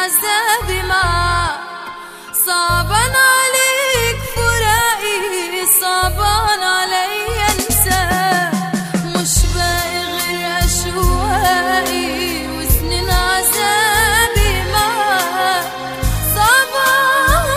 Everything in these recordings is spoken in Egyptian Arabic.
عذابي معك صعبان عليك فراقي صعبان علي انساك مش باقي غير اشواقي وسنين عذابي معك صعبان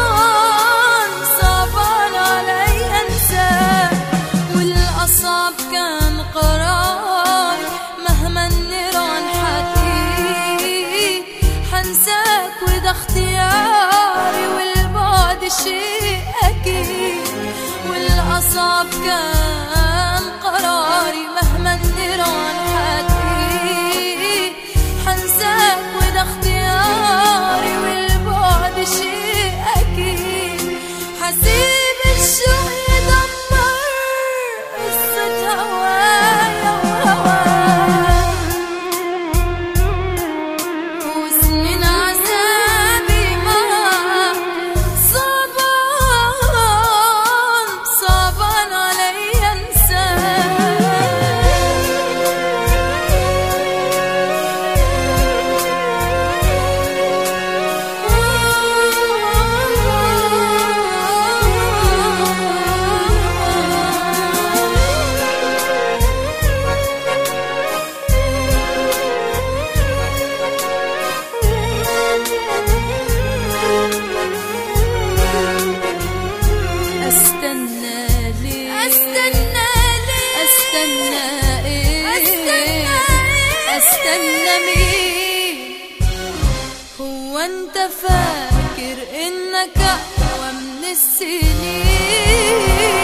صعبان علي انساك والاصعب كان قراري مهما النيران حتيجي حنساك وده اختياري والبعد شيء اكيد والاصعب كان قراري مهما النيران حتيجي حنساك وده اختياري والبعد شيء اكيد حسيب الشوق يدمر قصة هوايا وهواك وسنين عذابي معك صعبان صعبان علي استنى ليه استنى ليه استنى ايه استنى استنى مين هو انت فاكر انك اقوى من السنين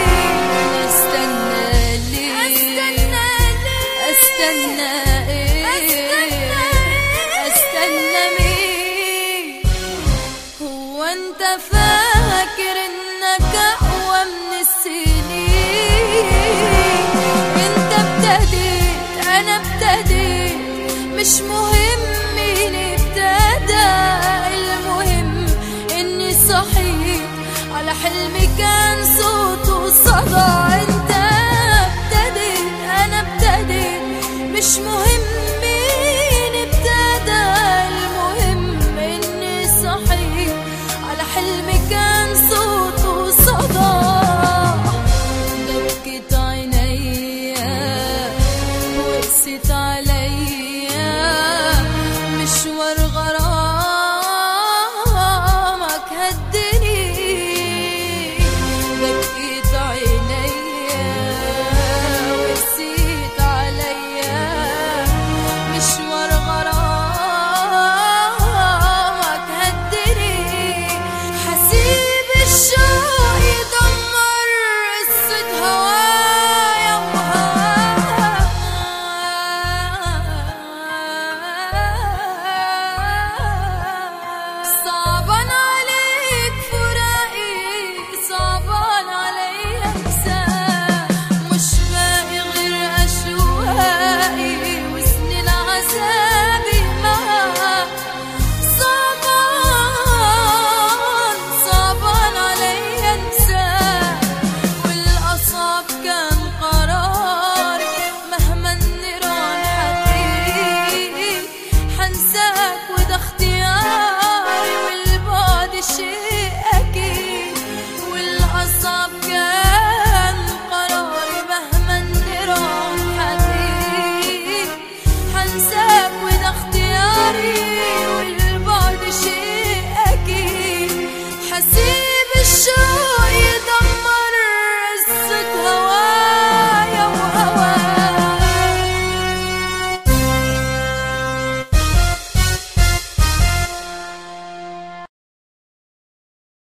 استنى ليه استنى استنى ايه استنى مين هو انت فاكر انك اقوى من السنين انت ابتديت انا ابتديت مش مهم مين ابتدى المهم اني صحيت على حلمي كان صوته صدى انت ابتديت انا ابتديت مش مهم